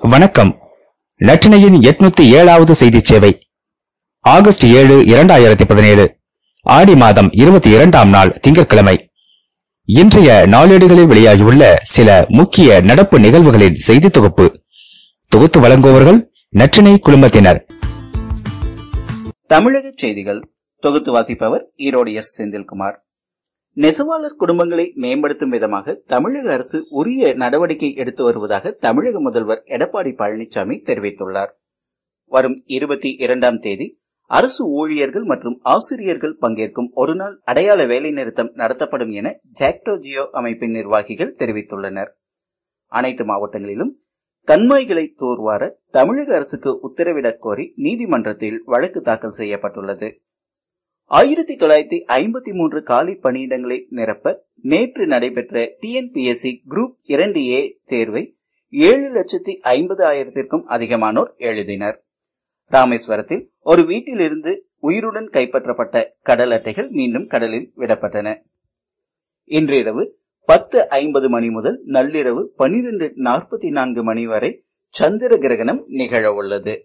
வணக்கம் நற்றினையின் எட்நூத்தி ஏழாவது செய்தி சேவை ஆகஸ்ட் ஏழு இரண்டாயிரத்தி பதினேழு ஆடி மாதம் இருபத்தி இரண்டாம் நாள் திங்கட்கிழமை இன்றைய நாளேடுகளில் வெளியாகியுள்ள சில முக்கிய நடப்பு நிகழ்வுகளின் செய்தி தொகுப்பு தொகுத்து வழங்குபவர்கள் நற்றினை குழுமத்தினர் தமிழக செய்திகள் தொகுத்து வாசிப்பவர் ஈரோடு எஸ் செந்தில்குமார் நெசவாளர் குடும்பங்களை மேம்படுத்தும் விதமாக தமிழக அரசு உரிய நடவடிக்கை எடுத்து வருவதாக தமிழக முதல்வர் எடப்பாடி பழனிசாமி தெரிவித்துள்ளார் வரும் இருபத்தி இரண்டாம் தேதி அரசு ஊழியர்கள் மற்றும் ஆசிரியர்கள் பங்கேற்கும் ஒருநாள் அடையாள வேலை நிறுத்தம் நடத்தப்படும் என ஜாக்டோ ஜியோ அமைப்பின் நிர்வாகிகள் தெரிவித்துள்ளனர் அனைத்து மாவட்டங்களிலும் கண்மாய்களை தூர்வார தமிழக அரசுக்கு உத்தரவிடக் கோரி நீதிமன்றத்தில் வழக்கு தாக்கல் செய்யப்பட்டுள்ளது ஆயிரத்தி தொள்ளாயிரத்தி ஐம்பத்தி மூன்று காலி பணியிடங்களை நிரப்ப நேற்று நடைபெற்ற டிஎன்பிஎஸ்சி குரூப் இரண்டு ஏ தேர்வை ஏழு லட்சத்தி ஐம்பது ஆயிரத்திற்கும் அதிகமானோர் எழுதினர் ராமேஸ்வரத்தில் ஒரு வீட்டிலிருந்து உயிருடன் கைப்பற்றப்பட்ட கடல் அட்டைகள் மீண்டும் கடலில் விடப்பட்டன இன்றிரவு பத்து ஐம்பது மணி முதல் நள்ளிரவு பனிரெண்டு நாற்பத்தி நான்கு மணி வரை சந்திர கிரகணம் நிகழ உள்ளது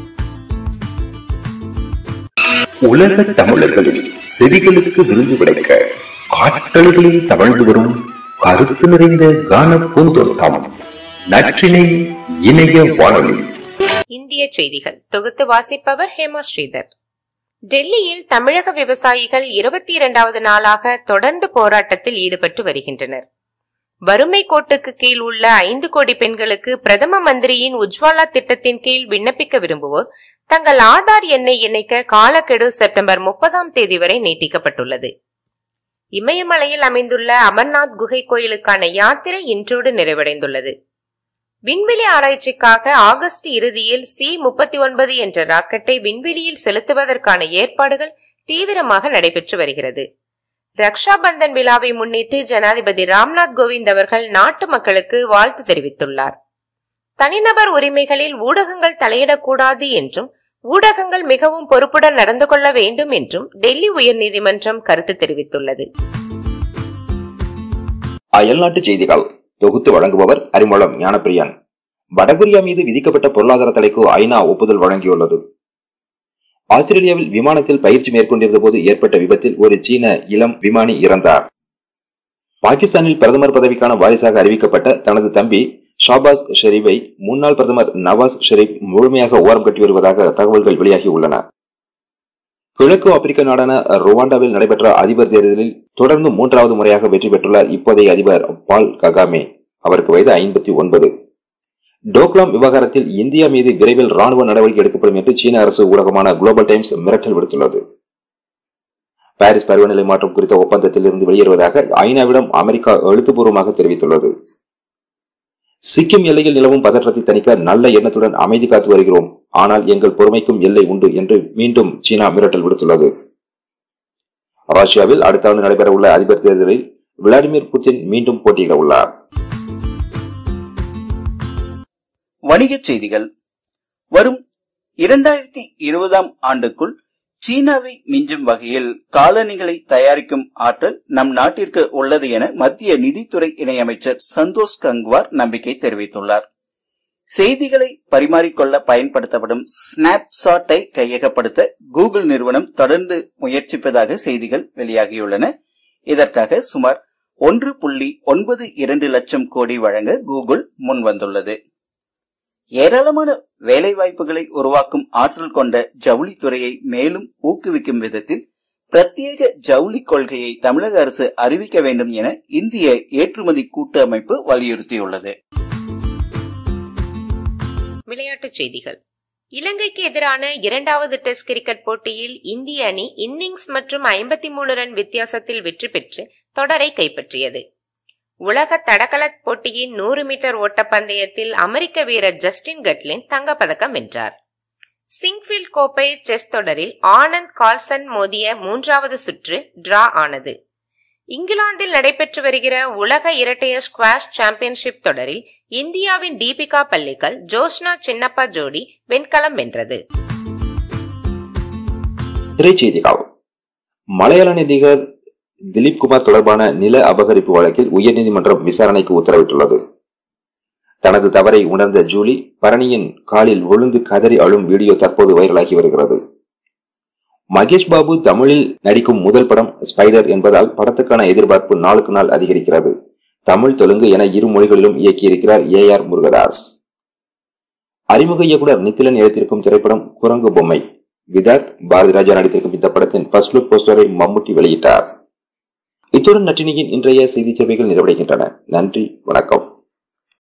உலக தமிழர்களின் செவிகளுக்கு விருந்து படைக்க காற்றலைகளில் தவழ்ந்து வரும் கருத்து நிறைந்த கான பூந்தோட்டம் நற்றினை இணைய வானொலி இந்திய செய்திகள் தொகுத்து வாசிப்பவர் ஹேமா ஸ்ரீதர் டெல்லியில் தமிழக விவசாயிகள் இருபத்தி இரண்டாவது நாளாக தொடர்ந்து போராட்டத்தில் ஈடுபட்டு வருகின்றனர் வறுமை கோட்டுக்கு கீழ் உள்ள ஐந்து கோடி பெண்களுக்கு பிரதம மந்திரியின் உஜ்வாலா திட்டத்தின் கீழ் விண்ணப்பிக்க விரும்புவோர் தங்கள் ஆதார் எண்ணை இணைக்க காலக்கெடு செப்டம்பர் முப்பதாம் தேதி வரை நீட்டிக்கப்பட்டுள்ளது இமயமலையில் அமைந்துள்ள அமர்நாத் குகை கோயிலுக்கான யாத்திரை இன்றோடு நிறைவடைந்துள்ளது விண்வெளி ஆராய்ச்சிக்காக ஆகஸ்ட் இறுதியில் சி முப்பத்தி ஒன்பது என்ற ராக்கெட்டை விண்வெளியில் செலுத்துவதற்கான ஏற்பாடுகள் தீவிரமாக நடைபெற்று வருகிறது ரக்ஷா பந்தன் விழாவை முன்னிட்டு ஜனாதிபதி ராம்நாத் கோவிந்த் அவர்கள் நாட்டு மக்களுக்கு வாழ்த்து தெரிவித்துள்ளார் தனிநபர் உரிமைகளில் ஊடகங்கள் தலையிடக்கூடாது என்றும் ஊடகங்கள் மிகவும் பொறுப்புடன் நடந்து கொள்ள வேண்டும் என்றும் டெல்லி உயர்நீதிமன்றம் கருத்து தெரிவித்துள்ளது அயல்நாட்டு செய்திகள் தொகுத்து வழங்குபவர் அறிமுகம் ஞானப்பிரியன் வடகொரியா மீது விதிக்கப்பட்ட பொருளாதார தடைக்கு ஐநா ஒப்புதல் வழங்கியுள்ளது ஆஸ்திரேலியாவில் விமானத்தில் பயிற்சி மேற்கொண்டிருந்த போது ஏற்பட்ட விபத்தில் ஒரு சீன இளம் விமானி இறந்தார் பாகிஸ்தானில் பிரதமர் பதவிக்கான வாரிசாக அறிவிக்கப்பட்ட தனது தம்பி ஷாபாஸ் ஷெரீஃபை முன்னாள் பிரதமர் நவாஸ் ஷெரீப் முழுமையாக ஓரம் கட்டி வருவதாக தகவல்கள் வெளியாகி உள்ளன கிழக்கு ஆப்பிரிக்க நாடான ருவாண்டாவில் நடைபெற்ற அதிபர் தேர்தலில் தொடர்ந்து மூன்றாவது முறையாக வெற்றி பெற்றுள்ள இப்போதைய அதிபர் பால் ககாமே அவருக்கு வயது ஐம்பத்தி ஒன்பது டோக்லாம் விவகாரத்தில் இந்தியா மீது விரைவில் ராணுவ நடவடிக்கை எடுக்கப்படும் என்று சீன அரசு ஊடகமான குளோபல் டைம்ஸ் மிரட்டல் விடுத்துள்ளது பாரிஸ் பருவநிலை மாற்றம் குறித்த ஒப்பந்தத்தில் இருந்து வெளியேறுவதாக ஐநாவிடம் அமெரிக்கா எழுத்துப்பூர்வமாக தெரிவித்துள்ளது சிக்கிம் எல்லையில் நிலவும் பதற்றத்தை தணிக்க நல்ல எண்ணத்துடன் அமைதி காத்து வருகிறோம் ஆனால் எங்கள் பொறுமைக்கும் எல்லை உண்டு என்று மீண்டும் சீனா மிரட்டல் விடுத்துள்ளது ரஷ்யாவில் அடுத்த ஆண்டு நடைபெற உள்ள அதிபர் தேர்தலில் விளாடிமிர் புட்டின் மீண்டும் போட்டியிட உள்ளார் வணிகச் செய்திகள் வரும் இரண்டாயிரத்தி இருபதாம் ஆண்டுக்குள் சீனாவை மிஞ்சும் வகையில் காலணிகளை தயாரிக்கும் ஆற்றல் நம் நாட்டிற்கு உள்ளது என மத்திய நிதித்துறை இணையமைச்சர் சந்தோஷ் கங்வார் நம்பிக்கை தெரிவித்துள்ளார் செய்திகளை பரிமாறிக்கொள்ள பயன்படுத்தப்படும் ஸ்னாப்சாட்டை கையகப்படுத்த கூகுள் நிறுவனம் தொடர்ந்து முயற்சிப்பதாக செய்திகள் வெளியாகியுள்ளன இதற்காக சுமார் ஒன்று புள்ளி ஒன்பது இரண்டு லட்சம் கோடி வழங்க கூகுள் முன்வந்துள்ளது ஏராளமான வேலை வாய்ப்புகளை உருவாக்கும் ஆற்றல் கொண்ட ஜவுளித்துறையை மேலும் ஊக்குவிக்கும் விதத்தில் பிரத்யேக ஜவுளி கொள்கையை தமிழக அரசு அறிவிக்க வேண்டும் என இந்திய ஏற்றுமதி கூட்டு அமைப்பு வலியுறுத்தியுள்ளது விளையாட்டுச் செய்திகள் இலங்கைக்கு எதிரான இரண்டாவது டெஸ்ட் கிரிக்கெட் போட்டியில் இந்திய அணி இன்னிங்ஸ் மற்றும் ஐம்பத்தி மூணு ரன் வித்தியாசத்தில் வெற்றி பெற்று தொடரை கைப்பற்றியது உலக தடகள போட்டியின் நூறு மீட்டர் ஓட்டப்பந்தயத்தில் அமெரிக்க வீரர் ஜஸ்டின் கட்லின் தங்கப்பதக்கம் வென்றார் சிங்ஃபீல்ட் கோப்பை செஸ் தொடரில் ஆனந்த் கால்சன் மோதிய மூன்றாவது சுற்று டிரா ஆனது இங்கிலாந்தில் நடைபெற்று வருகிற உலக இரட்டையர் ஸ்குவாஷ் சாம்பியன்ஷிப் தொடரில் இந்தியாவின் தீபிகா பள்ளிக்கல் ஜோஷ்னா சின்னப்பா ஜோடி வெண்கலம் வென்றது திரைச்செய்திகள் மலையாள நடிகர் திலீப் குமார் தொடர்பான நில அபகரிப்பு வழக்கில் உயர்நீதிமன்றம் விசாரணைக்கு உத்தரவிட்டுள்ளது தனது தவறை உணர்ந்த ஜூலி பரணியின் காலில் விழுந்து கதறி அழும் வீடியோ தற்போது வைரலாகி வருகிறது மகேஷ் பாபு தமிழில் நடிக்கும் முதல் படம் ஸ்பைடர் என்பதால் படத்துக்கான எதிர்பார்ப்பு நாளுக்கு நாள் அதிகரிக்கிறது தமிழ் தெலுங்கு என இரு மொழிகளிலும் இயக்கியிருக்கிறார் ஏ ஆர் முருகதாஸ் அறிமுக இயக்குனர் நித்திலன் எழுத்திருக்கும் திரைப்படம் குரங்கு பொம்மை விதார்த் பாரதி ராஜா நடித்திருக்கும் இந்த படத்தின் ஃபர்ஸ்ட் லுக் போஸ்டரை மம்முட்டி வெளியிட்டார் இத்துடன் நட்டினியின் இன்றைய செய்தி சேவைகள் நிறைவடைகின்றன நன்றி வணக்கம்